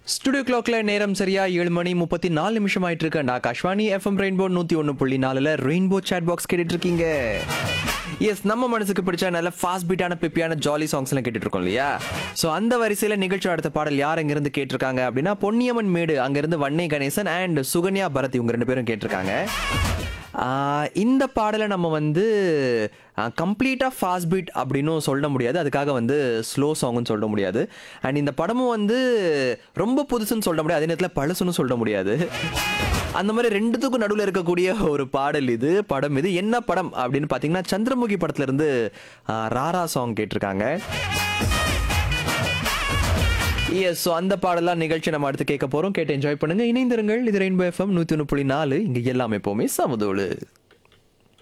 studio கிளாக்ல நேரம் சரியா ஏழு மணி முப்பத்தி நாலு நிமிஷம் ஆயிட்டு இருக்கு நான் ஆகாஷ்வாணி எஃப்எம் ரெயின்போ நூத்தி ஒன்று புள்ளி நாலுல ரெயின்போ சேட் பாக்ஸ் கேட்டுட்டு இருக்கீங்க எஸ் நம்ம மனசுக்கு பிடிச்ச நல்ல ஃபாஸ்ட் பீட்டான பிப்பியான ஜாலி சாங்ஸ் எல்லாம் கேட்டுட்டு இருக்கோம் இல்லையா ஸோ அந்த வரிசையில நிகழ்ச்சி அடுத்த பாடல் யார் அங்கிருந்து கேட்டிருக்காங்க அப்படின்னா பொன்னியம்மன் மேடு அங்கிருந்து வன்னே கணேசன் அண்ட் சுகன்யா பரத் இவங்க ரெண்டு பேரும் கேட்டிருக்காங்க ஆஹ் இந்த பாடலை நம்ம வந்து கம்ப்ளீட்டாக ஃபாஸ்ட் பீட் அப்படின்னும் சொல்ல முடியாது அதுக்காக வந்து ஸ்லோ சாங்னு சொல்ல முடியாது அண்ட் இந்த படமும் வந்து ரொம்ப புதுசுன்னு சொல்ல முடியாது அதே நேரத்தில் பழசுன்னு சொல்ல முடியாது அந்த மாதிரி ரெண்டுத்துக்கும் நடுவில் இருக்கக்கூடிய ஒரு பாடல் இது படம் இது என்ன படம் அப்படின்னு பார்த்தீங்கன்னா சந்திரமுகி படத்துல இருந்து ஆஹ் ராரா சாங் கேட்டிருக்காங்க எஸ் ஸோ அந்த பாடலாம் நிகழ்ச்சி நம்ம அடுத்து கேட்க போறோம் கேட்டு என்ஜாய் பண்ணுங்க இணைந்திருங்கள் இது ரெயின்போ எஃப்எம் நூற்றி ஒன்று புள்ளி நாலு இங்கே எல்லாமே எப்போவுமே சமதோடு